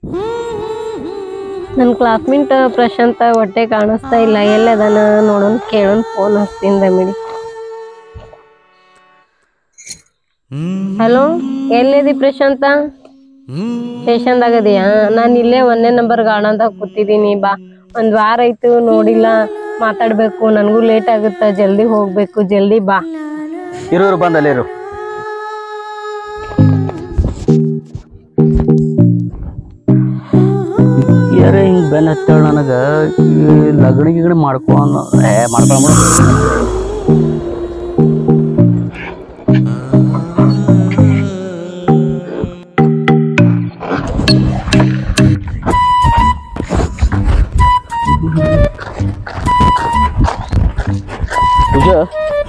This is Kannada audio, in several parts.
ನನ್ನ ಕ್ಲಾಸ್ಮೇಟ್ ಪ್ರಶಾಂತ ಹೊಟ್ಟೆ ಕಾಣಿಸ್ತಾ ಇಲ್ಲ ಎಲ್ಲದನ ನೋಡೋಣ ಕೇಳೋಣ ಫೋನ್ ಹಚ್ತೀನಿ ದಮಿಡಿ ಹಲೋ ಎಲ್ಲಿದಿ ಪ್ರಶಾಂತ ಸ್ಟೇಷನ್ದಾಗದಿಯಾ ನಾನು ಇಲ್ಲೇ ಒಂದೇ ನಂಬರ್ ಗಾರ್ಡನ್ದಾಗ ಕೂತಿದ್ದೀನಿ ಬಾ ಒಂದ್ ವಾರ ಆಯ್ತು ನೋಡಿಲ್ಲ ಮಾತಾಡ್ಬೇಕು ನನಗೂ ಲೇಟ್ ಆಗುತ್ತ ಜಲ್ದಿ ಹೋಗ್ಬೇಕು ಜಲ್ದಿ ಬಾ ಇರು ಇರು ಬಂದ್ ಅಲ್ಲಿ ಇರು ಯಾರ ಹಿಂಗ್ ಬೆನ್ ಹತ್ತಾಳ ನನಗ ಈ ಲಗ್ನ ಗಿಗಣ ಮಾಡ್ಕೊಂಡ್ ಏ ಮಾಡ್ಕೊಳ ಪೂಜಾ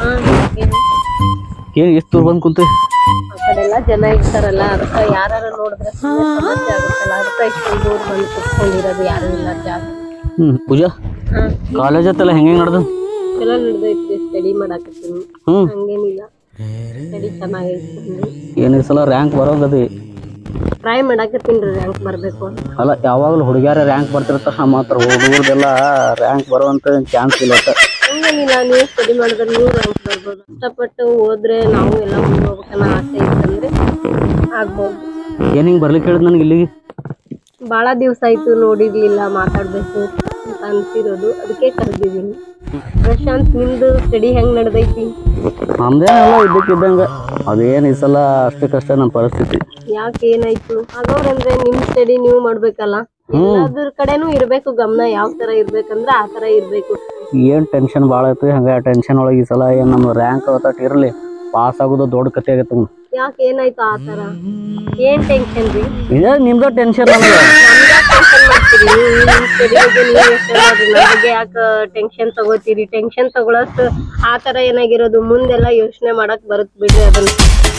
ಏನ್ ಎಷ್ಟು ದೂರ ಬಂದ್ ಕುಂತ ಆ ಕಡೆ ಎಲ್ಲ ಜನ ಇರ್ತಾರಲ್ಲ ಅದಕ್ಕ ಯಾರು ನೋಡಿದ್ರೆ ಸುಮ್ನೆ ಸಮಸ್ಯೆ ಆಗುತ್ತಲ್ಲ ಅದಕ್ಕ ಇಷ್ಟೊಂದು ದೂರ ಬಂದು ಕುತ್ಕೊಂಡಿರೋದು ಯಾರು ಇಲ್ಲ ಜಾಗ ಹ್ಮ್ ಪೂಜಾ ಹಾ ಕಾಲೇಜ್ ಹತ್ತೆಲ್ಲ ಹೆಂಗ್ ಹೆಂಗ್ ನಡ್ದು ಚಲೋ ನಡೆದೈತಿ ಸ್ಟಡಿ ಮಾಡಾಕತ್ತೀನಿ ಹ್ಮ್ ಹಂಗೇನಿಲ್ಲ ಸ್ಟಡಿ ಚೆನ್ನಾಗೈತಿ ಏನ್ ಈ ಸಲ ರ್ಯಾಂಕ್ ಬರೋದದಿ ಟ್ರೈ ಮಾಡಾಕತ್ತೀನಿ ರ್ಯಾಂಕ್ ಬರ್ಬೇಕು ಅಂತ ಅಲ್ಲ ಯಾವಾಗಲೂ ಹುಡುಗಿಯರ ರ್ಯಾಂಕ್ ಬರ್ತಿರ್ತಾರ ಮಾತ್ರ ಹುಡುಗರ್ದೆಲ್ಲ ರ್ಯಾಂಕ್ ಬರುವಂತ ಚಾನ್ಸ್ ಇಲ್ಲ ಒಟ್ಟ. ಹಂಗೇನಿಲ್ಲ ನೀವು ಸ್ಟಡಿ ಮಾಡಿದ್ರೆ ನೀವು ರ್ಯಾಂಕ್ ಬರ್ಬೋದು ಕಷ್ಟಪಟ್ಟು ಹೋದ್ರೆ ನಾವು ಎಲ್ಲ ಮುಂದೆ ಹೋಗ್ಬೇಕನ್ನೋ ಆಸೆ ಇತ್ತಂದ್ರೆ ಆಗ್ಬೋದು ಏನ್ ಹಿಂಗ್ ಬರ್ಲಿಕ್ಕೆ ಹೇಳಿದ್ ನನಗೆ ಇಲ್ಲಿಗೆ ಭಾಳ ದಿವಸ ಆಯ್ತು ನೋಡಿರ್ಲಿಲ್ಲ ಮಾತಾಡ್ಬೇಕು ಅಂತ ಅನ್ಸಿರೋದು ಅದಕ್ಕೆ ಕರೆದಿದ್ದೀನಿ ಪ್ರಶಾಂತ್ ನಿಮ್ದು ಸ್ಟಡಿ ಹೆಂಗ್ ನಡೆದೈತಿ ನಮ್ದೇನೆಲ್ಲ ಇದ್ದಕ್ಕಿದ್ದಂಗ ಅದೇನ್ ಈ ಸಲ ಅಷ್ಟಕ್ಕಷ್ಟೇ ನಮ್ಮ ಪರಿಸ್ಥಿತಿ ಯಾಕೆ ಏನಾಯ್ತು ಆಗೋರಂದ್ರೆ ನಿಮ್ ಸ್ಟಡಿ ನೀವು ಮಾಡ್ಬೇಕಲ್ಲ ಎಲ್ಲಾದ್ರ ಕಡೆನೂ ಇರ್ಬೇಕು ಗಮನ ಯಾವ ತರ ಇರ್ಬೇಕಂದ್ರೆ ಆ ತರ ಇರ್ಬೇಕು ಏನ್ ಟೆನ್ಷನ್ ಭಾಳ ಐತಿ ಹಂಗ ಟೆನ್ಷನ್ ಒಳಗೆ ಈ ಸಲ ಏನ್ ನಮ್ಮ ರ್ಯಾಂಕ್ ಅವತ್ತ ಇರಲಿ ಪಾಸ್ ಆಗೋದು ದೊಡ್ಡ ಕತೆ ಆಗತ್ತೆ ಯಾಕೆ ಏನಾಯ್ತು ಆ ತರ ಏನ್ ಟೆನ್ಷನ್ ರೀ ಇದೇ ನಿಮ್ದು ಟೆನ್ಷನ್ ನನಗೆ ಟೆನ್ಷನ್ ಮಾಡ್ತೀರಿ ನಿಮ್ ಸ್ಟಡಿ ಬಗ್ಗೆ ನೀವು ಯೋಚನೆ ಮಾಡ್ರಿ ನನಗೆ ಯಾಕೆ ಟೆನ್ಷನ್ ತಗೋತೀರಿ ಟೆನ್ಷನ್ ತಗೊಳಷ್ಟು ಆ ತರ ಏನಾಗಿರೋದು ಮುಂದೆಲ್ಲ ಯೋಚನೆ ಮಾಡಕ್ ಬರುತ್ ಬಿಡ್ರಿ ಅದನ್ನ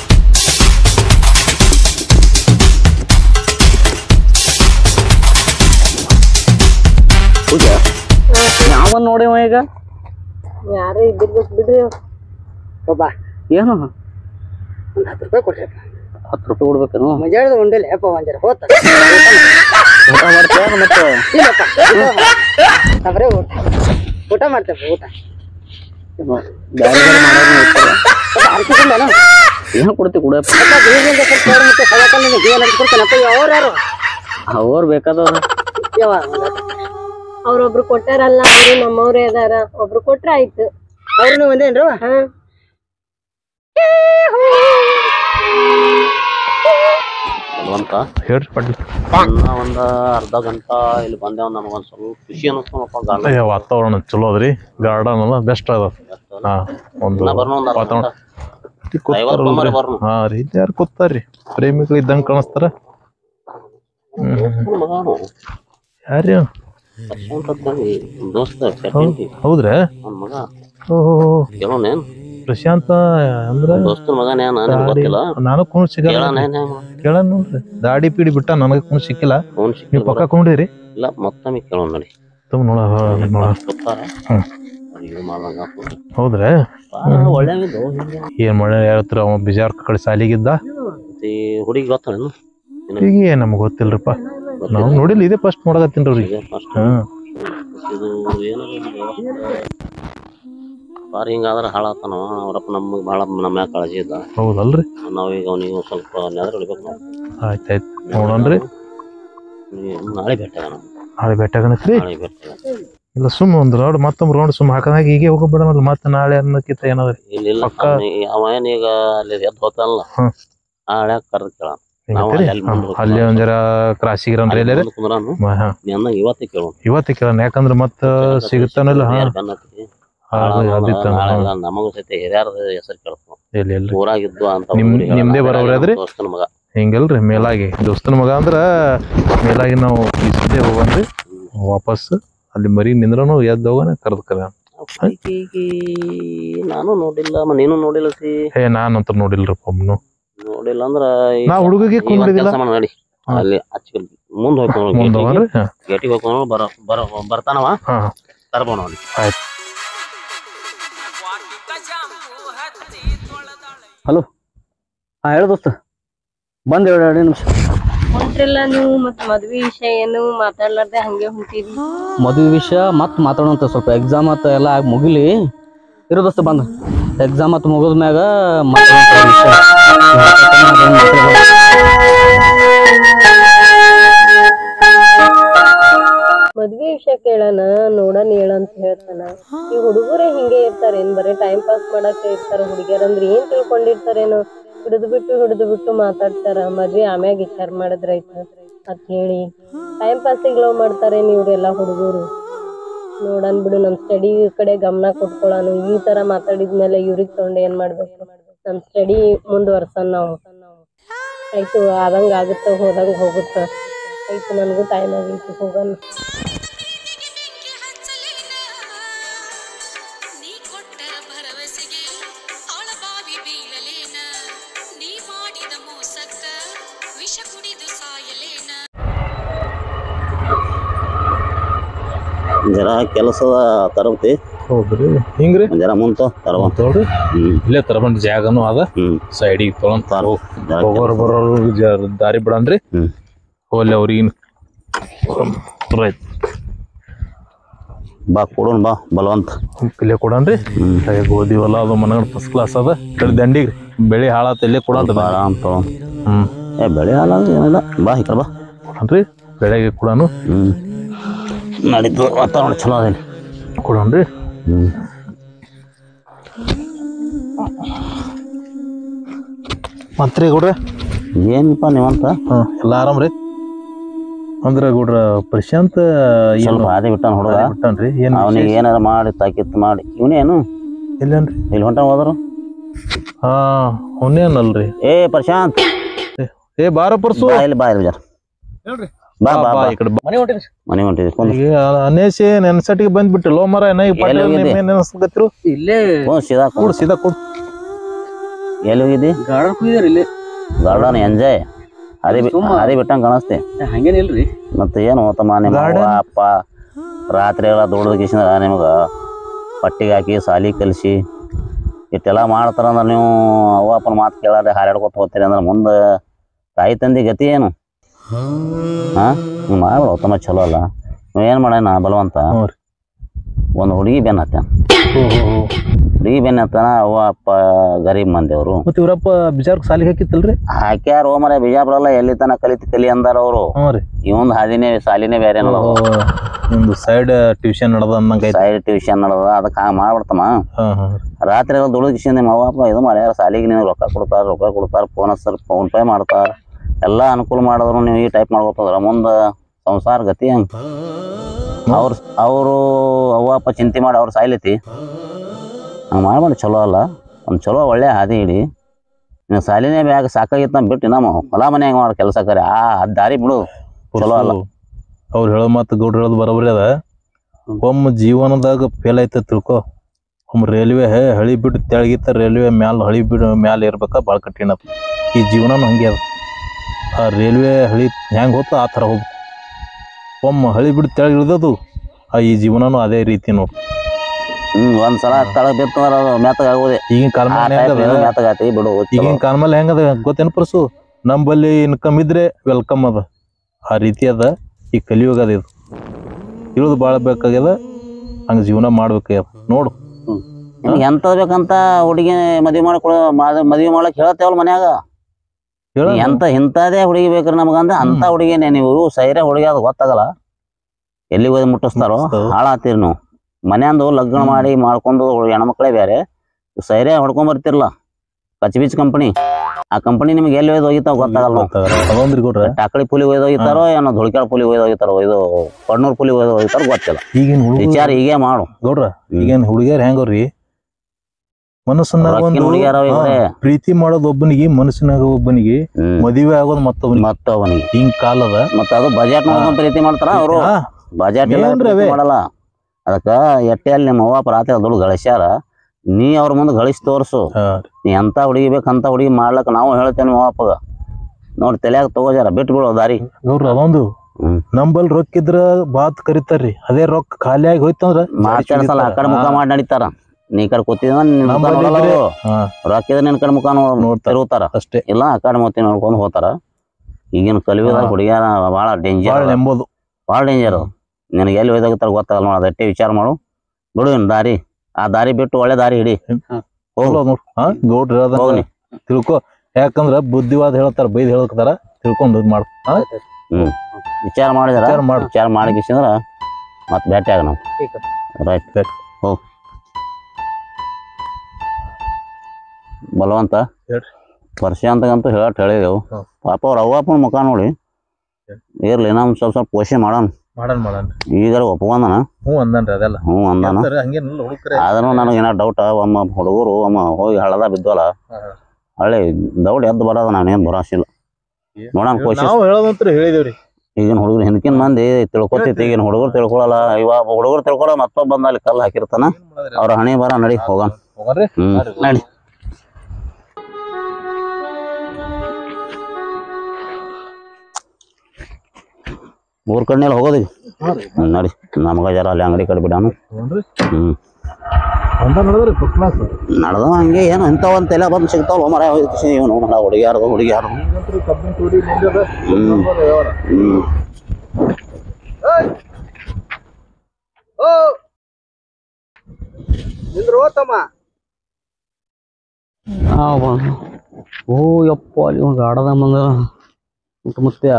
ಪೂಜಾ ಯಾವ ನೋಡಿವ ಈಗ ಯಾರು ಇದ್ದಿರ್ಬೇಕು ಬಿಡ್ರಿ ಒಬ್ಬ ಏನು ಒಂದು ಹತ್ತು ರೂಪಾಯಿ ಕೊಡ್ರಿ ಹತ್ತು ರೂಪಾಯಿ ಕೊಡ್ಬೇಕೇನು ಮುಂಜಾನೆ ಉಂಡಿಲ್ಲ ಯಪ್ಪ ಒಂಜರ ಹೋತ ಊಟ ಮಾಡ್ತೇವೆ ಮತ್ತೆ ಇಲ್ಲಪ್ಪ ಅವರೇ ಊಟ ಊಟ ಮಾಡ್ತೇವೆ ಊಟ ಬ್ಯಾರೆ ಬೇರೆ ಮಾಡೋರ್ನ ಇರ್ತಾರೆ. ಅರ್ಸಿಕೊಂಡೇನು ಏನು ಕೊಡ್ತಿ ಕುಡಿಯಪ್ಪ ಅಪ್ಪ ಬೀಜದಿಂದ ಸ್ವಲ್ಪ ಎರಡು ಮುಟ್ಟೆ ಸವಕಲ್ ನಿನಗೆ ಏನು ಕೊಡ್ತಾನಪ್ಪ ಅವ್ರು ಯಾರು ಅವ್ರು ಬೇಕಾದವ್ರು ಯಾವ ಅವ್ರೊಬ್ರು ಕೊಟ್ಟಾರಲ್ಲ ಅವರು ನಮ್ಮವ್ರೇ ಅದಾರ ಒಬ್ರು ಕೊಟ್ರ ಆಯ್ತು ಅವ್ರನ್ನು ಒಂದೇನ್ರು ಹಾ ಅಂತ ಹೇಳ್ರಿ ಪಾಟೀಲ್ ನಾ ಒಂದ್ ಅರ್ಧ ಗಂಟ ಇಲ್ಲಿ ಬಂದೇವ್ ನಮಗೊಂದ್ ಸ್ವಲ್ಪ ಖುಷಿ ಅನಿಸ್ತನಪ್ಪ ಗಾರ್ಡನ್ ಅಯ್ಯ ವಾತಾವರಣ ಚಲೋ ಅದ್ರಿ ಗಾರ್ಡನ್ ಅಲ್ಲ ಬೆಸ್ಟ್ ಅದ ಹಾ ಒಂದು ನಾ ಬರ್ನ ಒಂದ್ ಅರ್ಧ ವಾತಾವರಣ ಗಂಟ. ಇಲ್ಲಿ ಕೂತಾರಲ್ರಿ. ಐವತ್ತು ಬಂದ್ರಿ ಬರ್ನು. ಹಾ ರೀ ಇಲ್ಲಿ ಯಾರು ಕೂತಾರ್ರಿ ಪ್ರೇಮಿಗಳು ಇದ್ದಂಗ ಕಾಣಿಸ್ತಾರ ಹ್ಮ್ ಮಗನು ಯಾರ್ರಿ ಅವ? ಪ್ರಶಾಂತ್ ಅಂತ ಹೇಳಿ ದೋಸ್ತ ಸೆಕೆಂಡ್ ಹೌದ್ರಾ ಅವ್ನ ಮಗ ಓಹೋ ಕೇಳೋನೇನ್ ಪ್ರಶಾಂತ ಅಂದ್ರ ದೋಸ್ತನ ಮಗನೇ ನನಗೆ ಗೊತ್ತಿಲ್ಲ ನಾನು ಕುಣ್ ಸಿಗಲ್ಲ ಕೇಳೋನೇನ್ ಕೇಳ ನೋಡ್ರಿ ದಾಡಿ ಪೀಡಿ ಬಿಟ್ಟ ನನಗ ಕುಣ್ ಸಿಕ್ಕಿಲ್ಲ ಫೋನ್ ನೀವ್ ಸಿಕ್ಕಿಲ್ಲ ಪಕ್ಕ ಕುಂಡಿರಿ ಇಲ್ಲ ಮತ್ತೊಮ್ಮೆ ಕೇಳೋಣ ನೋಡಿ ತುಂಬ ನೋಡ ನೋಡ ಗೊತ್ತಾರ ಹ್ಮ್. ಇದು ಮಾಡ್ದಂಗ ಆಗ್ತದೆ. ಹೌದ್ರಾ ಆ, ಒಳ್ಳೆವಿದು ಹಿಂಗೆ. ಏನ್ ಮಾಡಿ ಯಾರತ್ರ ಅವ ಬಿಜಾರ್ ಕಡೆ ಸಾಲಿಗಿದ್ದ ಮತ್ತೆ ಈ ಹುಡುಗಿ ಗೊತ್ತೇನು ಈಗ ಏನ್ ನಮ್ಗ್ ಗೊತ್ತಿಲ್ರಿಪ್ಪ ನಾವ್ ನೋಡಿಲ್ಲ ಇದೇ ಫಸ್ಟ್ ನೋಡಕತ್ತೀನ್ರಿ ಅವ್ರಿಗೆ ಫಸ್ಟ್ ಹ್ಮ್ ಇದು ಏನೋ ಬಾರಿ ಹಿಂಗಾದ್ರೆ ಹಾಳಾತಾನವ ಅವರಪ್ಪ ನಮಗೆ ಭಾಳ ನಮ್ಮ ಮ್ಯಾಗ ಕಾಳಜಿ ಇದ್ದ ಹೌದಲ್ರಿ ನಾವೀಗ ಅವನಿಗೆ ಸ್ವಲ್ಪ ನೆದ್ರ ಹೊಡಿಬೇಕು ನಾವು ಆಯ್ತಾಯ್ತು ನೋಡೋಣ್ರಿ ನೀವು ನಾಳೆ ಭೇಟಿ ಆಗೋಣ ನಾಳೆ ಭೇಟಿಯಾಗಣತ್ರಿ ನಾಳೆ ಭೇಟಿ ಆಗೋಣ. ಇಲ್ಲ ಸುಮ್ ಒಂದ್ ರೌಂಡ್ ಮತ್ತೊಂದ್ ರೌಂಡ್ ಸುಮ್ ಹಾಕದಾಗ ಹೀಗೆ ಹೋಗ್ಬಿಡಮಲ್ಲ ಮತ್ತೆ ನಾಳೆ ಅನ್ನಕ್ಕಿಂತ ಏನಾದ್ರಿ ಇಲ್ಲ ಇಲ್ಲ ಪಕ್ಕ. ಅವ್ನಿಗೆ- ಅವ ಏನೀಗ ಅಲ್ಲಿ ಎದ್ದು ಹೋತಾನಲ್ಲ ಹ್ಮ್. ಆ ಹಳ್ಯಾಗ ಕರೆದು ಕೇಳ ನಾವು ಹಿಂಗೈತ್ರಿ? ಅಲ್ಲಿ ಹಾ, ಮುಂದೆ ಹೋಗ್ತೀವಿ. ಅಲ್ಲಿ ಒಂದ್ ಜರ ಕ್ರಾಸಿಗಿರನ್ರಿ ಎಲ್ಲೇ ಕುಂದ್ರಾನು ಹಾ ನೀ ಅಂದಂಗ ಇವತ್ತೇ ಕೇಳು ಇವತ್ತೇ ಕೇಳೋಣ ಯಾಕಂದ್ರ ಮತ್ತ ಸಿಗುತ್ತಾನಲ್ಲ ಹಾ ಯಾರ್ ಬೆನ್ನ ಹತ್ತಿ? ಅದು ಅದಿತ್ತ ನಾಳೆ ಎಲ್ಲ ನಮಗೂ ಸಹಿತ ಹಿರಿಯರದ ಹೆಸರು ಕೇಳ್ತು ಎಲ್ಲಿ ಎಲ್ರಿ ಊರಾಗಿದ್ದು ಅಂತ ನಿಮ್- ಊರಿಗೆ ಹೇಳೋಣ. ನಿಮ್ದೇ ಬರೋವ್ರು ಅದ್ರಿ? ದೋಸ್ತನ ಮಗ ಹಿಂಗಲ್ರಿ ಮೇಲಾಗಿ ದೋಸ್ತನ ಮಗ ಅಂದ್ರ ಮೇಲಾಗಿ ನಾವು ಈ ಸದ್ಯ ಹೋಗನ್ರಿ ವಾಪಸ್ ಅಲ್ಲಿ ಮರಿ ನಿಂದ್ರನು ಎದ್ದು ಹೋಗೋಣ ಕರ್ದ್ ಕರ ಈಕೀಗಿ ನಾನು ನೋಡಿಲ್ಲ ಮ ನೀನು ನೋಡಿಲ್ಲ ಸಿ ಏ ನಾನಂತ ನೋಡಿಲ್ರಪ್ಪ ಒಬ್ನು ನೋಡಿಲ್ಲ ಅಂದ್ರ ನಾ ಹುಡುಗಿಗೆ ಕುಂಡಿದಿಲ್ಲ ಕೆಲಸ ಮಾಡಿ ಹಾ. ಅಲ್ಲಿ ಹಚ್ಚ ಮುಂದ್ ಹೋಗ್ಕೊಂಡು ಮುಂದ್ ಹೋಗನ್ರಿ ಹಾ ಗೇಟಿಗೆ ಹೋಗ್ಕೊಂಡು ಬರ ಬರ ಬರ್ತಾನವ ಹಾ ತರ್ಬೋಣ ಅವ್ನಿಗೆ ಆಯ್ತು ಹಲೋ ಹಾ ಹೇಳು ದೋಸ್ತ ಬಂದ್ ಎರಡು ಎರಡು ನಿಮಿಷ ಹೊಂಟ್ರಲ್ಲ ನೀವು ಮತ್ ಮದ್ವಿ ವಿಷಯ ಏನು ಮಾತಾಡ್ಲಾರ್ದೆ ಹಂಗೆ ಹೊಂಟಿರಿ ಮದುವೆ ವಿಷಯ ಮತ್ತೆ ಮಾತಾಡೋಂತ ಸ್ವಲ್ಪ ಎಕ್ಸಾಮ್ ಆತ ಎಲ್ಲ ಆಗಿ ಮುಗಿಲಿ ಇರೋ ದೋಸ್ತ ಬಂದ ಎಕ್ಸಾಮ್ ಆತ ಮುಗಿದ ಮ್ಯಾಗ ಮಾತಾಡೋಂತ ವಿಷಯ. ಅದೇನ್ ಮಾತಾಡೋದು? ಮದ್ವಿ ವಿಷಯ ಕೇಳಣ ನೋಡಣ ಹೇಳ ಅಂತ ಹೇಳ್ತಾನ ಈ ಹುಡುಗರೇ ಹಿಂಗೆ ಇರ್ತಾರೆ ಏನ್ ಬರೀ ಟೈಮ್ ಪಾಸ್ ಮಾಡಕ್ಕೆ ಇರ್ತಾರ ಹುಡುಗಿಯರ್ ಅಂದ್ರೆ ಏನ್ ತಿಳ್ಕೊಂಡಿರ್ತಾರೇನೋ ಹಿಡಿದು ಬಿಟ್ಟು ಹಿಡಿದು ಬಿಟ್ಟು ಮಾತಾಡ್ತಾರ ಮದ್ವಿ ಆಮ್ಯಾಗ ವಿಚಾರ ಮಾಡಿದ್ರೈತ ಅಂತ ಹೇಳಿ ಟೈಮ್ ಪಾಸಿಗೆ ಲವ್ ಮಾಡ್ತಾರೆ ಇವ್ರೆಲ್ಲಾ ಹುಡುಗರು ನೋಡನ್ ಬಿಡು ನಮ್ ಸ್ಟಡಿ ಕಡೆ ಗಮನ ಕೊಟ್ಕೊಳ್ಳೋಣ ಈ ತರ ಮಾತಾಡಿದ್ಮೇಲೆ ಇವ್ರಿಗೆ ತಗೊಂಡು ಏನ್ ಮಾಡ್ಬೇಕು ನಮ್ ಸ್ಟಡಿ ಮುಂದುವರ್ಸನ್ ನಾವು ಆಯ್ತು ಆದಂಗ ಆಗುತ್ತ ಹೋದಂಗ ಹೋಗುತ್ತ ಆಯ್ತು ನನಗೂ ಟೈಮ್ ಆಗೈತಿ ಹೋಗೋಣ ನೀ ಕೊಟ್ಟರ ಭರವಸೆಗೆ ಆಳಬಾವಿ ಬೀಳಲೇನ ನೀ ಮಾಡಿದ ಮೋಸಕ್ಕ ವಿಷ ಕುಡಿದು ಸಾಯಲೇನ ಜರ ಕೆಲಸದ ತರಬತಿ ಹೌದ್ರಿ ಹಿಂಗ್ರಿ ಜರ ಮುಂತ ತರವಂತ ತಗೊಳ್ರಿ ಹ್ಮ್ ಇಲ್ಲೇ ತರಬಂದ್ ಜಾಗನು ಅದ ಹ್ಮ್ ಸೈಡಿಗೆ ತೊಗೊಂಡ್ ತಾರ ಜರ ಹೋಗೋರ್ ಕೆಲ್ಸ. ಬರೋರು ಜ- ದಾರಿ ಬಿಡನ್ರಿ ಹ್ಮ್ ಹೋಗ್ಲಿ ಅವ್ರಿಗಿನ್ ರೈಟ್ ಬಾ ಕೊಡೋಣ ಬಾ ಬಲವಂತ ಇಲ್ಲೇ ಕೊಡನ್ರಿ ಹ್ಮ್ ಕೈ ಗೋಧಿ ಹೊಲ ಅದು ಮನಗಡ ಫಸ್ಟ್ ಕ್ಲಾಸ್ ಅದ ಕಡೆ ದಂಡಿಗ್ರಿ ಬೆಳಿ ಹಾಳಾತ ಇಲ್ಲೇ ಕೊಡಂತ ಬಾ ಆರಾಮ್ ತಗೋ ಹ್ಮ್ ಏ ಬೆಳೆ ಹಾಲ ಏನಿಲ್ಲ ಬಾ ಈ ಕಡೆ ಬಾ ಕೊಡನ್ರಿ ಬೆಳೆಗೆ ಕೊಡಾನು ಹ್ಮ್ ನಡೀತು ವಾತಾವರಣ ಚಲೋ ಅದೇನಿ ಕೊಡನ್ರಿ ಹ್ಮ್ ಮತ್ರಿ ಗೌಡ್ರ ಏನಪ್ಪ ನೀವಂತ ಹಾ ಎಲ್ಲ ಆರಾಮ್ರಿ ಅಂದ್ರ ಗೌಡ್ರ ಪ್ರಶಾಂತ್ ಏನು ಸ್ವಲ್ಪ ಹಾದಿ ಬಿಟ್ಟಾನ ಹುಡುಗ ಬಿಟ್ಟನ್ರಿ ಏನ್ ಅವನಿಗೆ ಏನಾರ ಮಾಡಿ ತಾಕಿತ್ ಮಾಡಿ ಇವನೇನು ಇಲ್ಲೇನ್ರಿ ಇಲ್ಲಿ ಹೊಂಟ ಹೋದ್ರು ಹಾ ಅವನೇನಲ್ರಿ ಏ ಪ್ರಶಾಂತ್ ಏ ಬಾರ ಪರ್ಸು ಬಾ ಇಲ್ಲಿ ಬಾ ಇಲ್ಲಿ ಜರ ಬಾ ಬಾ ಬಾ ಈ ಕಡೆ ಬಾ. ಮನೆ ಹೊಂಟಿದ್ವಿ ಕುಂದ್ ಈಗ ಅನೇಸಿ ನೆನ್ಸಟಿಗೆ ಬಂದ್ಬಿಟ್ಟು ಲೋ ಮರ ಏನ ಎಲ್ಲಿ ಹೋಗಿದ್ದೆ? ನೆನಸ್ಕತ್ತಿರು ಇಲ್ಲೇ ಕುಂದ್ ಸೀದಾ ಕೂಡ್ ಕುಂದ್ ಸೀದಾ ಕೂಡ್ ಎಲ್ಲಿ ಹೋಗಿದ್ದಿ ಗಾರ್ಡನ್ ಕುಯ್ದಾರ ಇಲ್ಲಿ ಗಾರ್ಡನ್ ಎಂಜಾಯ್ ಹರಿ ಬಿ- ಸುಮ್ಮ. ಹರಿ ಬಿಟ್ಟಂಗ ಕಾಣಿಸ್ತಿ ಹಂಗೇನಿಲ್ರಿ ಮತ್ತೆ ಏನು ಹೋತಮ್ಮ ನಿಮ್ಮ ಅವ್ವ Garden? ಅಪ್ಪ ರಾತ್ರಿ ಎಲ್ಲ ದುಡ್ದ ಕಿಸಿಂದ ನಿಮ್ಗೆ ಪಟ್ಟಿಗೆ ಹಾಕಿ ಸಾಲಿ ಕಲಿಸಿ ಇಷ್ಟೆಲ್ಲ ಮಾಡ್ತಾರ ಅಂದ್ರೆ ನೀವು ಅವ್ವ ಅಪ್ಪನ ಮಾತು ಕೇಳಾರೆ ಹಾರಾಡ್ಕೊತ ಹೋಗ್ತೀರಿ ಅಂದ್ರೆ ಮುಂದೆ ತಾಯಿ ತಂದೆ ಗತಿ ಏನು ಹಾ ನೀವು ಮಾಡ್ಬಿಡು ಉತ್ತಮ ಚಲೋ ಅಲ್ಲ ನೀವು ಏನು ಮಾಡೋಣ ಬಲವಂತ ಹ್ಞೂ ರೀ. ಒಂದು ಹುಡುಗಿ ಬೆನ್ನ ಹತ್ತಾನ ಹುಡುಗಿ ಬೆನ್ನ ಹತ್ತಾನ ಅವ್ವ ಅಪ್ಪ ಗರೀಬ್ ಮಂದಿಯವರು ಮತ್ ಇವ್ರಪ್ಪ ಬಿಜಾರ್ಕ್ ಸಾಲಿಗೆ ಹಾಕಿತ್ತಲ್ರಿ ಹಾಕ್ಯಾರ ಓ ಮರ ಬಿಜಾಪುರಲ್ಲ ಎಲ್ಲಿ ತನ ಕಲಿತು ಕಲಿ ಅಂದಾರ ಅವರು ಹ್ಞೂ ರೀ ಇವಂದ್ ಹಾದಿನೇ ಸಾಲಿನೇ ಬೇರೆ ನಿಮ್ದು ಸೈಡ್ ಟ್ಯೂಷನ್ ನಡ್ದ ಅನ್ನಂಗ ಐತಿ ಸೈಡ್ ಟ್ಯೂಷನ್ ನಡೆದ ಅದಕ್ಕೆ ಹಂಗೆ ಮಾಡ್ಬಿಡ್ತಮ್ಮ ಹಾ ಹಾ ರಾತ್ರಿ ಎಲ್ಲ ದುಡಿದ ಕಿಶನ್ ನಿಮ್ಮ ಅವ್ವ ಅಪ್ಪ ಇದು ಮಾಡ್ಯಾರ ಸಾಲಿಗೆ ನೀವು ರೊಕ್ಕ ಕೊಡ್ತಾರ ರೊಕ್ಕ ಕೊಡ್ತಾರ ಫೋನ್ ಹಚ್ತಾರ ಫೋನ್ ಪೇ ಮಾಡ್ತಾರ ಎಲ್ಲ ಅನುಕೂಲ ಮಾಡಿದ್ರು ನೀವು ಈ ಟೈಪ್ ಮಾಡ್ಕೊತಂದ್ರ ಮುಂದೆ ಸಂಸಾರ ಗತಿ ಹಂಗ ಅವ್ರ ಅವರು ಅವ್ವ ಅಪ್ಪ ಚಿಂತೆ ಮಾಡಿ ಅವ್ರು ಸಾಯ್ಲೈತಿ ಹಂಗೆ ಮಾಡ್ಬೇಡಿ ಚಲೋ ಅಲ್ಲ ಒಂದು ಚಲೋ ಒಳ್ಳೆ ಹಾದಿ ಹಿಡಿ ನೀವು ಸಾಲಿನೇ ಬ್ಯಾಗ ಸಾಕಾಗಿತ್ತು ನಮ್ಮ ಬಿಟ್ಟು ನಮ್ಮ ಹೊಲ ಮನ್ಯಾಗ ಮಾಡೋ ಕೆಲಸ ಕರೆ ಆ ಅದ್ ದಾರಿ ಬಿಡು ಚಲೋ ಅಲ್ಲ ಅವ್ರು ಹೇಳೋ ಮಾತು ಗೌಡ್ರು ಹೇಳೋದು ಬರೋಬ್ರಿ ಅದ ಒಮ್ಮೆ ಜೀವನದಾಗ ಫೇಲ್ ಆಯ್ತ ತಿಳ್ಕೊ ಒಮ್ಮೆ ರೈಲ್ವೆ ಹಳಿ ಬಿಟ್ಟು ತೆಳಗಿತ್ತ ರೈಲ್ವೆ ಮ್ಯಾಲ ಹಳಿ ಬಿಡು ಮ್ಯಾಲ ಇರ್ಬೇಕ ಭಾಳ ಕಠಿಣ ಅದ. ಈ ಜೀವನನು ಹಂಗೆ ಅದ ಆ ರೈಲ್ವೆ ಹಳಿ ಹೆಂಗ್ ಹೋತ ಆ ಥರ ಹೋಗ್ಬೇಕು ಒಮ್ಮೆ ಹಳಿ ಬಿಟ್ಟು ತೆಳಗ್ ಇಳ್ದದು ಆ ಈ ಜೀವನನು ಅದೇ ರೀತಿ ನೋಡು ಹ್ಮ್ ಒಂದ್ ಸಲ ತಳಗ್ ಬಿತ್ತಂದ್ರ ಅದು ಮೆತ್ತಗ ಆಗೋದೆ ಈಗಿನ ಕಾಲ ಆ ಮೇಲೆ ಟೈಪ್ ಹೆಂಗದ ಮೆತ್ತಗಾತಿ ಬಿಡು ಚಲೋ. ಈಗಿನ ಕಾಲ ಮೇಲೆ ಹೆಂಗದ ಗೊತ್ತೇನು ಪರ್ಸು ನಂಬಲ್ಲಿ ಇನ್ಕಮ್ ಇದ್ರೆ ವೆಲ್ಕಮ್ ಅದ ಆ ರೀತಿ ಅದ ಈ ಕಲಿಯುಗ ಅದ ಇದು ಇರೋದು ಭಾಳ ಬೇಕಾಗ್ಯದ ಹಂಗೆ ಜೀವನ ಮಾಡ್ಬೇಕಾಗ್ಯದ ನೋಡು ನಿಮ್ಗೆ ಎಂತದ್ ಬೇಕಂತ ಹುಡುಗಿ ಮದ್ವಿ ಮಾಡ್ಕೊಳ ಮದ್ವಿ ಮಾಡಕ್ ಹೇಳ್ತೇವಲ್ಲ ಮನ್ಯಾಗ ಹೇಳ ಎಂತ ಇಂಥದೇ ಹುಡುಗಿ ಬೇಕ್ರಿ ನಮಗಂದ್ರ ಅಂತ ಹುಡುಗಿನೇ ನೀವು ಇವು ಸೈರೆ ಹುಡುಗಿ ಅದು ಗೊತ್ತಾಗಲ್ಲ ಎಲ್ಲಿಗೆ ಹೋಗಿ ಮುಟ್ಟಿಸ್ತಾರೋ ಮುಟ್ಟಿಸ್ತಾರೋ. ಹಾಳಾತೀರಿ ನೀವು ಮನ್ಯಾಂದು ಲಗ್ನ ಮಾಡಿ ಮಾಡ್ಕೊಂಡು ಹೆಣ್ಮಕ್ಳೇ ಬೇರೆ ಸೈರೆ ಹೊಡ್ಕೊಂಡ್ ಬರ್ತಿರ್ಲ ಕಚ್ಬಿಚ್ ಕಂಪನಿ ಆ ಕಂಪನಿ ನಿಮ್ಗೆ ಎಲ್ಲಿ ಒಯ್ದು ಹೋಗಿತಾವ ಗೊತ್ತಾಗಲ್ಲ ನಾವು. ಅದೊಂದ್ರಿ ಕೊಡ್ರ ಟಾಕಳಿ ಪುಲಿ ಒಯ್ದು ಹೋಗಿತಾರೋ ಏನೋ ಧುಳ್ಕ್ಯಾಳ ಪುಲಿ ಒಯ್ದು ಹೋಗಿತಾರೋ ಇದು ಕಣ್ಣೂರ್ ಪುಲಿ ಒಯ್ದು ಹೋಗಿತಾರೋ ಗೊತ್ತಿಲ್ಲ ಈಗಿನ ಹುಡುಗ ವಿಚಾರ ಹೀಗೆ ಮಾಡು ಗೌಡ್ರ ಹ್ಮ್. ಈಗೇನ್ ಹುಡುಗಿಯರ್ ಹೆಂಗವ್ರಿ ಮನಸ್ಸನ್ನಾಗ ರೊಕ್ಕಿನ ಒಂದು ಹುಡುಗಿಯರ ಹಾ, ಇವ್ರೆ ಪ್ರೀತಿ ಮಾಡೋದ್ ಒಬ್ಬನಿಗೆ ಮನಸ್ಸಿನಾಗ ಒಬ್ಬನಿಗೆ ಹ್ಮ್ ಮದುವೆ ಆಗೋದ್ ಮತ್ತೊಬ್ಬನಿಗೆ ಮತ್ತ ಅವನಿಗೆ ಹಿಂಗ್ ಕಾಲದ ಮತ್ತ ಅದು ಬಜೆಟ್ ನೋಡ್ಕೊಂಡ್ ಪ್ರೀತಿ ಮಾಡ್ತಾರ ಅವರು ಹಾ, ಬಜೆಟ್ ಎಲ್ಲ ಏನ್ರಿ ಪ್ರೀತಿ ಅವೇ? ಮಾಡಲ್ಲ ಅದಕ್ಕ ಎಟ್ಟೆ ಅಲ್ಲಿ ನಿಮ್ಮ ಅವ್ವ ರಾತ್ರಿ ದುಡ್ಡು ಗಳಿಸ್ಯಾರ ನೀ ಅವ್ರ ಮುಂದೆ ಗಳಿಸಿ ತೋರ್ಸು ಹಾ. ನೀ ಎಂತ ಹುಡುಗಿ ಬೇಕು ಅಂತ ಹುಡುಗಿ ಮಾಡ್ಲಕ್ಕ ನಾವು ಹೇಳ್ತೇವೆ ನಿಮ್ಮ ಅಪ್ಪಗ ನೋಡಿ ತಲೆಯಾಗ ತಗೋಜಾರ ಬಿಟ್ಟು ಬಿಡು ದಾರಿ ಗೌಡ್ರ ಅದೊಂದು ಹ್ಮ್. ನಂಬಲ್ ರೊಕ್ಕ ಇದ್ರ ಬಾತ್ ಕರಿತಾರ್ರಿ ಅದೇ ರೊಕ್ಕ ಖಾಲಿ ಆಗಿ ಹೋಯ್ತಂದ್ರ ಮಾತಾಡ್ಸಲ್ಲ ಆ ಕಡೆ ಮುಖ ಮಾಡಿ ನಡೀತಾರ ನೀ ಈ ಕಡೆ ಕೂತಿದ ನಿನ್ ಮುಖ ನಂಬಲ್ಲಿ ನೋಡಲ್ಲ ಇದ್ರೆ- ಅವ್ರು. ಹಾ ರೊಕ್ಕ ಇದ್ರೆ ನಿನ್ ಕಡೆ ಮುಖ ನೋಡ್ ನೋಡ್ತಾರ. ತಿರುಗ್ತಾರ ಅಷ್ಟೇ ಇಲ್ಲ ಆ ಕಡೆ ಮುತ್ತಿ ನೋಡ್ಕೊಂಡು ಹೋತಾರ ಈಗಿನ ಕಲಿವಿದಾಗ ಹುಡುಗಿಯರ ಭಾಳ ಭಾಳ ಡೇಂಜರ್ ನೆಂಬೋದು ಭಾಳ ಡೇಂಜರ್ ನಿನಗೆ ಎಲ್ಲಿ ಒಯ್ದಾಗತ್ತಾರ ಗೊತ್ತಾಗಲ್ಲ ನೋಡ ಅದಟ್ಟೆ ವಿಚಾರ ಮಾಡು ಬಿಡು ಇನ್ ದಾರಿ ಆ ದಾರಿ ಬಿಟ್ಟು ಒಳ್ಳೆ ದಾರಿ ಹಿಡಿ ಹೋಗು ಚಲೋ ನೋಡ್ ಹಾ ಗೌಡ್ರ ಹೇಳ್ದಂಗ ಹೋಗ್ನಿ ತಿಳ್ಕೊ ಯಾಕಂದ್ರ ಬುದ್ಧಿವಾದ ಹೇಳ್ತಾರ ಬೈದ್ ಹೇಳ್ತಾರ ತಿಳ್ಕೊಂಡ್ ಇದ್ ಮಾಡ್ ಹಾ? ಹ್ಮ್ ವಿಚಾರ ಮಾಡಿದ್ರ ವಿಚಾರ ಮಾಡು. ವಿಚಾರ ಮಾಡಿಕಿಸಿದ್ರ ಮತ್ ಭೇಟಿ ಆಗ ನಾವು ರೈಟ್ Right. ಹೋಗ್ ಬಲವಂತ ಹೇಳ್ರಿ. ವರ್ಷ ಅಂತಗಂತೂ ಹೇಳಟ್ ಹೇಳಿದೆವು ಹ್ಮ್. ಪಾಪ ಅವ್ರ ಅವ್ವ ಅಪ್ಪನ ಮುಖ ನೋಡಿ ಇರ್ಲಿ ನಮ್ ಸ್ವಲ್ಪ ಸ್ವಲ್ಪ ಪೋಷಣೆ ಮಾಡೋಣ ಮಾಡನ್ ಮಾಡನ್ ಈಗ ಒಪ್ಕೊಂಡನ ಹ್ಞೂ ಅಂದನ್ರಿ ಅದೆಲ್ಲ ಹ್ಞೂ ಅಂದಾನ ಹೇಳ್ತಾರ, ಹಂಗೇನಿಲ್ಲ ಹುಡುಕ್ರೆ ಆದ್ರೂ ನನಗೆ ಏನೋ ಡೌಟ್ ಒಮ್ಮ ಹುಡುಗರು ಒಮ್ಮ ಹೋಗಿ ಹಳ್ಳದ ಬಿದ್ದವಲ್ಲ ಹಾ, ಹಾ. ಹಳ್ಳಿ ದೌಡ್ ಎದ್ದು ಬರೋದ ನಾನೇನ್ ಭರೋಸಿಲ್ಲ ನೋಡೋಣ ಕೋಶಿಸ್ ನಾವು ಹೇಳೋದಂತ್ರ ಹೇಳಿದೇವ್ರಿ ಈಗಿನ ಹುಡುಗರು ಹಿಂದಕಿನ ಮಂದಿ ತಿಳ್ಕೊತೈತಿ ಈಗಿನ ಹುಡುಗರು ತಿಳ್ಕೊಳಲ್ಲ ಇವಾಗ ಹುಡುಗರು ತಿಳ್ಕೊಳ ಮತ್ತೊಬ್ಬ ಬಂದ ಅಲ್ಲಿ ಕಲ್ಲು ಹಾಕಿರ್ತಾನ ಅವ್ರ ಹಣೆ ಬರ ನಡಿ ಹೋಗೋಣ ಹೋಗ್ರಿ ಹ್ಮ್ ನಡಿ ಊರ್ ಕಣ್ಣೆಲ್ಲ ಹೋಗೋದಿ ಹ್ಮ್, ನಡಿ ನಮಗ ಜರ ಅಲ್ಲಿ ಅಂಗಡಿ ಕಡೆ ಬಿಡಾನು ನೋಡ್ರಿ ಹ್ಮ್ ಅಂತ ನೋಡಿದ್ರಿ ಫಸ್ಟ್ ಕ್ಲಾಸ್ ನಡ್ದವ ಹಂಗೆ ಏನು ಇಂಥವಂತ ಎಲ್ಲ ಬಂದು ಸಿಗ್ತಾವ ಮರ ಇವ್ ನೋಡಲ್ಲ ಹುಡುಗಿಯಾರ್ದು ಹುಡುಗಿಯಾರ್ದು ಕಬ್ಬಿನ ತುಡಿ ನಿಂದದ ಹ್ಮ್ ಹ್ಮ್ ಆ, ಬಂದ. ಓ ಯಪ್ಪ ಅಲ್ಲಿ ಒಂದು ಗಾಡದ ಬಂದ ಮುತ್ತ ಮುತ್ಯ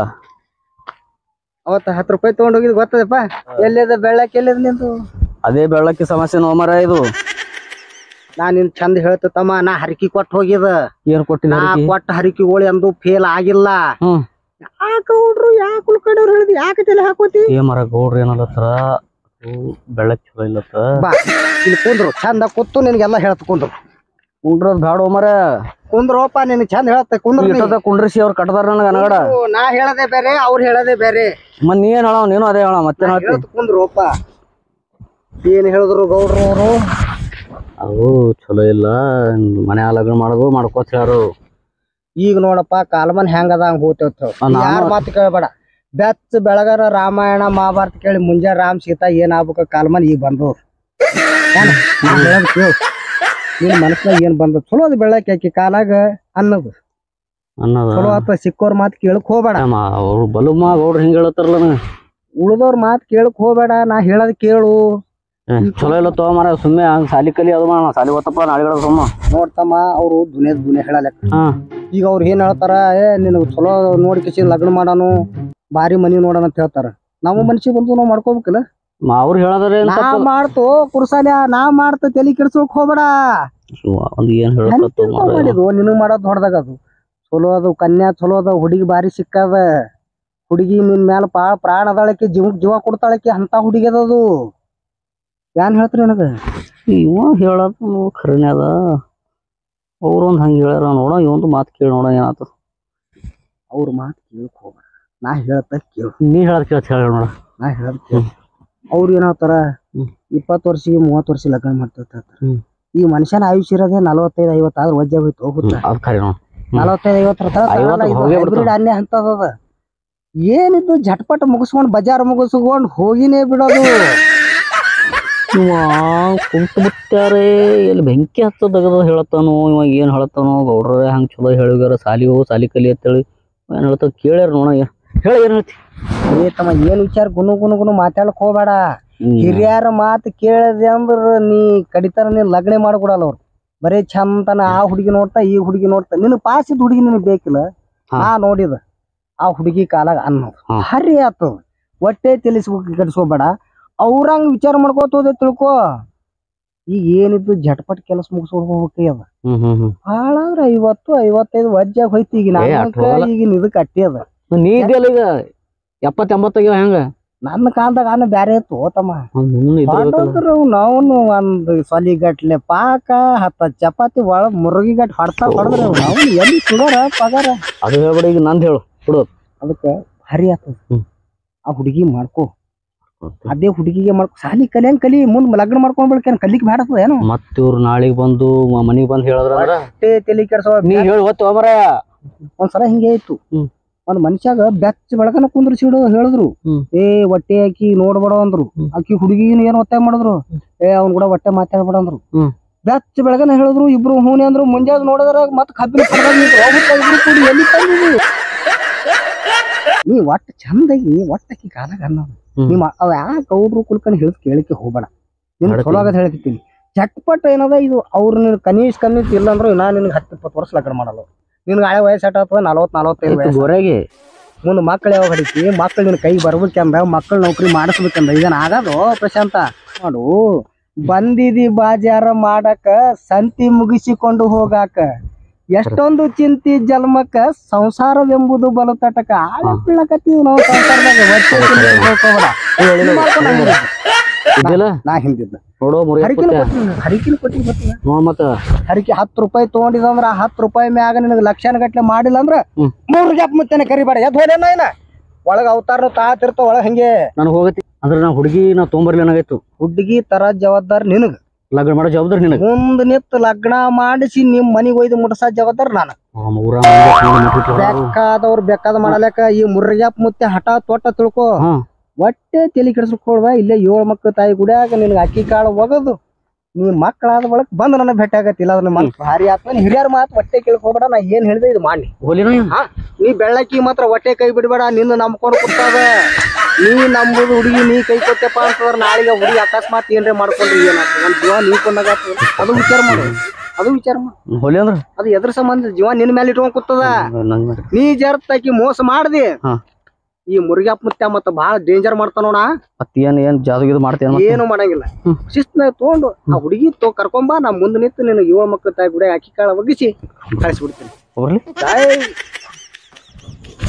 ಅವತ್ತ ಹತ್ತು ರೂಪಾಯಿ ತಗೊಂಡ್ ಹೋಗಿದ್ ಗೊತ್ತದಪ್ಪ ಎಲ್ಲಿದ ಬೆಳ್ಳಕ್ಕೆ ಎಲ್ಲಿದ ನಿಂದು ಅದೇ ಬೆಳ್ಳಕ್ಕೆ ಸಮಸ್ಯೆ ನೋ ಮರ ಇದು ನಾ ನಿನ್ ಚಂದ ಹೇಳ್ತ ತಮ್ಮ ನಾ ಹರಕಿ ಕೊಟ್ಟು ಹೋಗಿದ ಏನ್ ಕೊಟ್ಟಿಲ್ಲ ನಾ ಹರಕಿ? ಕೊಟ್ಟ ಹರಕಿಗಳು ಎಂದು ಫೇಲ್ ಆಗಿಲ್ಲ ಹ್ಮ್ ಯಾಕ ಹುಡ್ರು ಯಾಕ ಉಳ್ಕಡವ್ರು ಹೇಳಿದ್ ಯಾಕೆ ತಲೆ ಹಾಕೋತಿ ಏ ಮರ ಗೌಡ್ರ ಏನಲ್ಲತ್ರ ಬೆಳ್ಳಕ್ ಚಲೋ ಇಲ್ಲತ್ತ ಬಾ ಇಲ್ಲಿ ಕುಂದ್ರು ಚಂದ ಕೂತು ನಿನ್ಗೆಲ್ಲ ಹೇಳ್ತ ಕುಂದ್ರು ಕುಂಡ್ರದ್ ಬ್ಯಾಡ ಮರ ಕುಂದ್ರೋಪ ನಿನ್ ಚಂದ ಹೇಳ್ತ ಕುಂದ್ರ ನೀ. ಇಟ್ಟದ ಕುಂಡ್ರಿಸಿ ಅವ್ರ ಕಟ್ಟದಾರ ನನಗ ಅನಗಡ ಓ, ನಾ ಹೇಳದೆ ಬೇರೆ ಅವ್ರು ಹೇಳದೆ ಬೇರೆ ಮತ್ ನೀ ಏನ್ ಹೇಳವ್ ನೀನು ಅದೇ ಹೇಳ ಮತ್ತೆ ನಾ ಹೇಳ್ತ ಕುಂದ್ರೋಪ ಏನ್ ಹೇಳಿದ್ರು ಗೌಡ್ರು ಅವರು ಅದು ಚಲೋ ಇಲ್ಲ ಮನೆ ಲಗ್ನ ಮಾಡೋದು ಮಾಡ್ಕೋತ ಯಾರು ಈಗ ನೋಡಪ್ಪ ಕಾಲ್ಮನ್ ಹೆಂಗದ ಹಂಗ ಹೋಗ್ತೇವ್ ಆ, ನಾನು- ಯಾರ ಮಾತು ಕೇಳಬೇಡ ಬೆಚ್ಚ ಬೆಳಗಾರ ರಾಮಾಯಣ ಮಹಾಭಾರತ ಕೇಳಿ ಮುಂಜಾ ರಾಮ್ ಸೀತಾ ಏನ್ ಆಗ್ಬೇಕು ಕಾಲ್ಮನ್ ಈಗ ಬಂದ್ರು ಏನ್? ನಾ ಹೇಳೋದ್ ಕೇಳು ನಿನ್ ಮನಸ್ನಾಗ ಏನ್ ಬಂದ ಚಲೋ ಅದ ಬೆಳಕ್ ಹಾಕಿ ಕಾಲಾಗ ಅನ್ನದು ಅನ್ನದ ಚಲೋ ಆತ ಸಿಕ್ಕೋರ್ ಮಾತು ಕೇಳಕ್ ಹೋಗ್ಬೇಡ ಅವ್ರು ಬಲುಮ ಗೌಡ್ರ ಹಿಂಗ ಹೇಳತ್ತಾರಲ್ಲ ನನಗ ಉಳ್ದವ್ರ ಮಾತು ಕೇಳಕ್ ಹೋಗ್ಬೇಡ ನಾ ಹೇಳದ್ ಕೇಳು ಏ, ಚಲೋ ಇಲ್ಲ ತಗೋ ಮರ ಸುಮ್ಮನೆ ಹಂಗ ಸಾಲಿ ಕಲಿ ಅದು ಮಾಡ ಸಾಲಿ ಓದಪ್ಪ ನಾಳೆಗಳ ಸುಮ್ಮ ನೋಡ್ತಮ್ಮ ಅವ್ರು ದುನಿಯದ್ ದುನಿಯ ಹೇಳಲಕ್ಕ ಹಾ ಈಗ ಅವ್ರು ಏನ್ ಹೇಳ್ತಾರ ಏ ನಿನಗ್ ಚಲೋ ನೋಡಿ ಕಿಸಿ ಲಗ್ನ ಮಾಡಾನು ಬಾರಿ ಮನಿ ನೋಡೋಣ ಅಂತ ಹೇಳ್ತಾರ ನಾವು ಮನ್ಸಿಗೆ ಬಂದು ನಾವು ಮಾಡ್ಕೋಬೇಕಲ್ಲ ಮ- ಅವ್ರು ಹೇಳದ್ರ ಏನ್ ನಾ ತಪ್ಪು? ಮಾಡ್ತು ಕುರ್ಸಾಲ್ಯ ನಾ ಮಾಡ್ತ ತಲಿ ಕೆಡ್ಸೋಕ್ ಹೋಗ್ಬೇಡ ಶಿವ, ಒಂದ್ ಏನ್ ಹೇಳತ್ತ ಮರ ಮಾಡಿದ್ವು ನಿನಗ್ ಮಾಡೋದ್ ಹೊಡ್ದಾಗ ಅದು ಚಲೋ ಅದು ಕನ್ಯಾ ಚಲೋ ಅದ ಹುಡುಗಿ ಬಾರಿ ಸಿಕ್ಕದ ಹುಡುಗಿ ನಿನ್ ಮ್ಯಾಲ ಪಾ ಪ್ರಾಣ ಅದಾಳಕ್ಕೆ ಜೀವ ಜೀವ ಕೊಡ್ತಾಳಕ್ಕೆ ಅಂತ ಹುಡುಗಿ ಅದದು ಏನ್ ಹೇಳ್ತ್ರಿ ನನಗ ಇವ ಹೇಳತ್ತ ಖರೇನೆ ಅದ ಅವ್ರೊಂದ್ ಹಂಗ ಹೇಳ್ಯಾರ ನೋಡ ಇವಂದು ಮಾತು ಕೇಳಿ ನೋಡ ಏನಾತ ಅವ್ರ ಮಾತು ಕೇಳಕ್ ಹೋಗ್ಬೇಡ ನಾ ಹೇಳ್ತ ಕೇಳು ನೀ ಹೇಳದ್ ಕೇಳ್ತ ಹೇಳ ನೋಡ ನಾ ಹೇಳ್ತ ಕೇಳು ಅವ್ರು ಏನ್ ಹೇಳ್ತಾರ ಹ್ಮ್. ಇಪ್ಪತ್ತು ವರ್ಷಕ್ಕೆ ಮೂವತ್ತು ವರ್ಷ ಲಗ್ನ ಮಾಡ್ತಿರ್ತಾರ ಹ್ಮ್. ಈ ಮನುಷ್ಯನ ಆಯುಷ್ಯ ಇರೋದೇ ನಲವತ್ತೈದು ಐವತ್ತು ಆದ್ರೆ ವಜ್ಜೆ ಹೋಯ್ತು ಹೋಗುತ್ತ ಅದ್ ಖರೆ ನೋಡ ನಲವತ್ತೈದು ಐವತ್ತರ ಐವತ್ತು ಹೋಗೇ ಬಿಡ್ತಾವ. ಹೈಬ್ರಿಡ್ ಅನ್ನೇ ಅಂತದ ಏನಿದ್ದು झटपट ಮುಗಿಸ್ಕೊಂಡ್ ಬಜಾರ್ ಮುಗಿಸ್ಕೊಂಡ್ ಹೋಗಿನೇ ಬಿಡೋದು ಇವ ಕುಂತು ಬಿಟ್ಟಾರೆ ಎಲ್ಲಿ ಬೆಂಕಿ ಹಚ್ಚದಗದ ಹೇಳತ್ತಾನೋ ಇವ ಏನ್ ಹೇಳತ್ತಾನೋ ಗೌಡ್ರ ಹಂಗ ಚಲೋ ಹೇಳಿಗ್ಯಾರ ಸಾಲಿ ಹೋಗು ಸಾಲಿ ಕಲಿ ಅಂತೇಳಿ ಇವ ಏನ್ ಹೇಳ್ತಾವ ಕೇಳ್ಯಾರ ನೋಡ ಹೇಳ ಏನ್ ಹೇಳ್ತಿ ಏ ತಮ್ಮ ಏನ್ ವಿಚಾರ ಗುನು ಗುನು ಗುನು ಮಾತಾಡಕ್ ಹೋಗ್ಬೇಡ ಹಿರಿಯರ ಮಾತು ಕೇಳದೆ ಅಂದ್ರ ನೀ ಕಡಿತಾರ ನೀನ್ ಲಗ್ನೆ ಮಾಡ್ಕೊಡಲ್ಲ ಅವ್ರು ಬರೀ ಚಂದನ ಆ ಹುಡುಗಿ ನೋಡ್ತಾ ಈ ಹುಡುಗಿ ನೋಡ್ತಾ ನಿನ್ ಪಾಸಿದ ಹುಡುಗಿ ನಿನಗ್ ಬೇಕಿಲ್ಲ ಹಾ. ನಾ ನೋಡಿದ ಆ ಹುಡುಗಿ ಕಾಲಾಗ ಅನ್ನೋದು ಹಾ. ಹರಿ ಆತು ಹೊಟ್ಟೆ ತಿಳಿಸ್ಬೇಕು ಕೆಡಿಸ್ಕೋಬೇಡ ಅವ್ರಂಗ್ ವಿಚಾರ ಮಾಡ್ಕೋತ ಹೋದೆ ತಿಳ್ಕೊ ಈಗ ಏನಿದ್ದು झटपट ಕೆಲಸ ಮುಗಿಸ್ಕೊಂಡು ಹೋಗ್ಬೇಕಿ ಅದ ಹ್ಮ್ ಹ್ಮ್ ಹ್ಮ್ ಭಾಳ ಅಂದ್ರ ಐವತ್ತು ಐವತ್ತೈದು ವಜ್ಜಾಗ ಹೋಯ್ತು ಈಗ ಏ, ಅಷ್ಟ್ ಹೋಗಲ್ಲ. ಈಗಿನ ಇದಕ್ಕೆ ಅಟ್ಟಿ ಅದ ನೀ ಇದೆಯಲ್ಲ ಈಗ ಎಪ್ಪತ್ ಎಂಬತ್ತಾಗ್ಯಾವ ಹೆಂಗ ನನ್ನ ಕಾಲದಾಗ ಅನ್ನ ಬ್ಯಾರೆ ಇತ್ತು ತಮ್ಮ ಅವ್ನ್ ಮುಂದೆ ಇದ್ದಿರ್ಬೇಕಲ್ಲ. ಪಾಂಡವ್ರು ನಾವು ಒಂದು ಸೊಲಿಗಟ್ಲೆ ಪಾಕ ಹತ್ತ ಚಪಾತಿ ಒಳ ಮುರುಗಿಗಟ್ ಹೊಡ್ತಾ ಹೊಡೆದ್ರೆ ನಾವು ಎಲ್ಲಿ ಸುಡಾರ ಪಗಾರ ಅದು ಹೇಳ್ಬೇಡ ಈಗ ನಂದ್ ಹೇಳು ಬಿಡು ಅದಕ್ಕೆ ಭಾರಿ ಆತದ ಹ್ಮ್. ಆ ಹುಡುಗಿ ಮಾಡ್ಕೋ ಅದೇ ಹುಡುಗಿಗೆ ಮಾಡ್ಕೊ ಸಾಲಿ ಕಲಿಯಂಗ್ ಕಲಿ ಮುಂದ್ ಲಗ್ನ ಮಾಡ್ಕೊಂಡ್ ಬಿಡ್ಕೇನ್ ಕಲಿಕ್ ಬೇಡತದ ಏನು ಮತ್ ಇವ್ರು ನಾಳಿಗ್ ಬಂದು ಮ- ಮನಿಗ್ ಬಂದ್ ಹೇಳಿದ್ರ ಅಂದ್ರ ಅಷ್ಟೇ ತಲಿ ಕೆಡ್ಸೋ ನೀ ಹೇಳಿ ಹೊತ್ತು ಮರ ಒಂದ್ಸಲ ಹಿಂಗೆ ಇತ್ತು ಹ್ಮ್. ಒಂದ್ ಮನುಷ್ಯಾಗ ಬೆಚ್ಚ ಬೆಳಕನ ಕುಂದ್ರಿಸಿಡು ಹೇಳಿದ್ರು ಹ್ಮ್. ಏ ಹೊಟ್ಟೆ ಹಾಕಿ ನೋಡ್ಬೇಡ ಅಂದ್ರು ಹ್ಮ್. ಆಕಿ ಹುಡುಗಿನ ಏನ್ ಒತ್ತಾಯ ಮಾಡಿದ್ರು ಏ ಅವ್ನ್ ಕೂಡ ಹೊಟ್ಟೆ ಮಾತಾಡ್ಬೇಡ ಅಂದ್ರು ಹ್ಮ್. ಬೆಚ್ಚ ಬೆಳಗನ ಹೇಳಿದ್ರು ಇಬ್ರು ಹೂನಿ ಅಂದ್ರು ಮುಂಜಾನೆ ನೋಡಿದ್ರ ಮತ್ ಕಬ್ಬಿನ ಪರದಾಗ ನಿಂತ್ರು. ಹೋಗ್ಬಿಟ್ಟ ಇಬ್ರು ಕೂಡಿ ಎಲ್ಲಿ ತಂದಿದಿ ನೀ ಒಟ್ಟು ಚಂದಾಗಿ ಒಟ್ಟಕ್ಕೆ ಕಾಲಾಗ ಅನ್ನೋದು ಹ್ಮ್. ನಿಮ್ಮ ಅವ ಯಾ ಗೌಡ್ರು ಕುಲ್ಕನ್ ಹೇಳ್ ಕೇಳಿಕೆ ಹೋಗ್ಬೇಡ ನಿನ್ ಮಾಡ್ತೀನಿ. ಚಲೋ ಆಗದ ಹೇಳ್ತಿದ್ದೀನಿ ಚಟ್ಪಟ್ ಏನದ ಇದು ಅವ್ರು ನಿನ್ ಕನೀಸ್ ಕಮ್ಮಿ ಇಲ್ಲ ಅಂದ್ರೆ ನಾ ನಿನ್ಗೆ ಹತ್ತು ಇಪ್ಪತ್ತು ವರ್ಷ ಲಗ್ನ ಮಾಡಲ್ಲ ನಿನ್ಗೆ ಹಳೆ ವಯಸ್ಸು ಆಟದ ನಲವತ್ತು ನಲವತ್ತೈದು ಆಯ್ತು ವಯಸ್ಸು ಗೋರೆಗೆ ಮುಂದೆ ಮಕ್ಳು ಯಾವಾಗ ಹಡಿತಿ ಮಕ್ಳು ನಿನ್ನ ಕೈ ಬರ್ಬೇಕಂದ ಮಕ್ಳು ನೌಕರಿ ಮಾಡಿಸ್ಬೇಕಂದ ಇದನ್ನ ಆಗದು ಪ್ರಶಾಂತ ಮಾಡು ಬಂದಿದಿ ಬಾಜಾರ ಮಾಡಕ ಸಂತಿ ಮುಗಿಸಿಕೊಂಡು ಹೋಗಾಕ ಎಷ್ಟೊಂದು ಚಿಂತಿ ಜನ್ಮಕ್ಕ ಸಂಸಾರವೆಂಬುದು ಬಲು ತಟಕ ಆಳ ಬೀಳಕತ್ತೀವಿ ನಾವು ಸಂಸಾರದಾಗ ಹೊಟ್ಟೆ ತಿನ್ನೋದು ಹೋಗ್ಕೋಬೇಡ. ಇದು ಮಾಡ್ಕೊಂಡು ಹಂಗೆ ಇರು. ಇದ್ದಿಲ್ಲ ನಾ ಹಿಂದಿದ್ದ ನೋಡೋ ಮುರಿ ಹರಿಕಿನ ಕೊಟ್ಟಿನಿ ಹರಿಕಿನ ಕೊಟ್ಟಿನಿ ಗೊತ್ತಿಲ್ಲ ನೋಡ್ ಮತ್ತ ಹರಿಕೆ ಹತ್ತು ರೂಪಾಯಿ ತೊಗೊಂಡಿದಂದ್ರ ಆ ಹತ್ತು ರೂಪಾಯಿ ಮ್ಯಾಗ ನಿನಗೆ ಲಕ್ಷಾನ ಗಟ್ಲೆ ಮಾಡಿಲ್ಲ ಅಂದ್ರ ಹ್ಮ್. ಮೂರು ಗ್ಯಾಪ್ ಮುತ್ತೇನೆ ಕರಿಬೇಡ ಎದ್ ಹೋದೇನ ಏನ ಒಳಗ ಅವತಾರ ತಾತಿರ್ತಾವ ಒಳಗ ಹಂಗೆ ನನಗೆ ಹೋಗತಿ ಅಂದ್ರೆ ನಾ ಹುಡುಗಿ ನಾ ತೊಗೊಂಬರ್ಲಿ ಏನಾಗೈತು ಹುಡುಗಿ ತರ ಜವಾಬ್ದಾರಿ ನಿನಗ ಲಗ್ನ ಮಾಡೋ ಜವಾಬ್ದಾರಿ ನಿನಗೆ ಮುಂದ್ ನಿತ್ ಲಗ್ನ ಮಾಡಿಸಿ ನಿಮ್ ಮನಿಗ್ ಒಯ್ದು ಮುಟ್ಸ ಜವಾಬ್ದಾರಿ ನಾನು ಊರ ಬೇಕಾದವ್ರು ಬೇಕಾದ ಮಾಡಲಕ್ಕ ಈ ಮುರ್ಗ್ಯಾಪ್ ಮುತ್ತೆ ಹಠ ತೊಟ್ಟ ತಿಳ್ಕೊ ಹಾ ಒಟ್ಟೆ ತಲೆ ಕೆಡಿಸ್ಕೊಳ್ವಾ ಇಲ್ಲೇ ಏಳು ಮಕ್ಕಳು ತಾಯಿ ಗುಡಿಯಾಗ ನಿನಗೆ ಅಕ್ಕಿ ಕಾಳು ಒಗದು ನೀ ಮಕ್ಕಳಾದ ಬಳಕ ಬಂದು ನನಗೆ ಭೇಟಿ ಆಗತ್ತಿಲ್ಲ ಅದ್ರ ಮನ್ಸ್ ಭಾರಿ ಆತ ಹಿರಿಯರ ಮಾತು ಹೊಟ್ಟೆ ಕೇಳ್ಕೊಬೇಡ ನಾ ಏನ್ ಹೇಳಿದೆ ಇದು ಮಾಡಿ ಹೋಲಿನ ಹಾ ನೀ ಬೆಳ್ಳಕ್ಕಿ ಮಾತ್ರ ಹೊಟ್ಟೆ ಕೈ ಬಿಡಬೇಡ ನಿನ್ನ ನಂಬ್ಕೊಂಡು ಕೂತಾವ ನೀ ನಂಬುದು ಹುಡುಗಿ ನೀ ಕೈ ಕೊಟ್ಟೆಪ್ಪ ಅಂತಂದ್ರ ನಾಳೆಗೆ ಹುಡುಗಿ ಅಕಸ್ಮಾತ್ ಏನ್ರೆ ಮಾಡ್ಕೊಂಡ್ರಿ ಏನಾಗ್ತದೆ ನನ್ ಜೀವ ನೀ ಕೊಂಡಾಗ ಅದು ವಿಚಾರ ಮಾಡು ಅದು ವಿಚಾರ ಮಾಡು ಹೋಲಿ ಅಂದ್ರ ಅದು ಎದ್ರ ಸಂಬಂಧ ಜೀವ ನಿನ್ನ ಮೇಲೆ ಇಟ್ಕೊಂಡ್ ಕೂತದ ನಂಗ್ ನೀ ಜರ್ತಾಕಿ ಮೋಸ ಮಾಡ್ದಿ ಹಾ. ಈ ಮುರುಗ್ಯಾಪ್ ಮುತ್ಯ ಮತ್ತ ಬಾಳ ಡೇಂಜರ್ ಮಾಡ್ತಾನೋಣ ಮತ್ ಏನ್ ಏನ್ ಜಾದು ಇದು ಮಾಡ್ತೇನ ಏನು ಮಾಡಂಗಿಲ್ಲ ಹ್ಮ್. ಶಿಸ್ತ್ನ ತಗೊಂಡು ಆ ಹುಡುಗಿ ತೋ ಕರ್ಕೊಂಬಾ ನಾ ಮುಂದೆ ನಿಂತು ನಿನಗೆ ಏಳು ಮಕ್ಕಳ ತಾಯಿ ಗುಡಿ ಅಕ್ಕಿ ಕಾಳ ಒಗಿಸಿ ಕಳಿಸ್ಬಿಡ್ತೀನಿ ಬರ್ಲಿ ಜೈ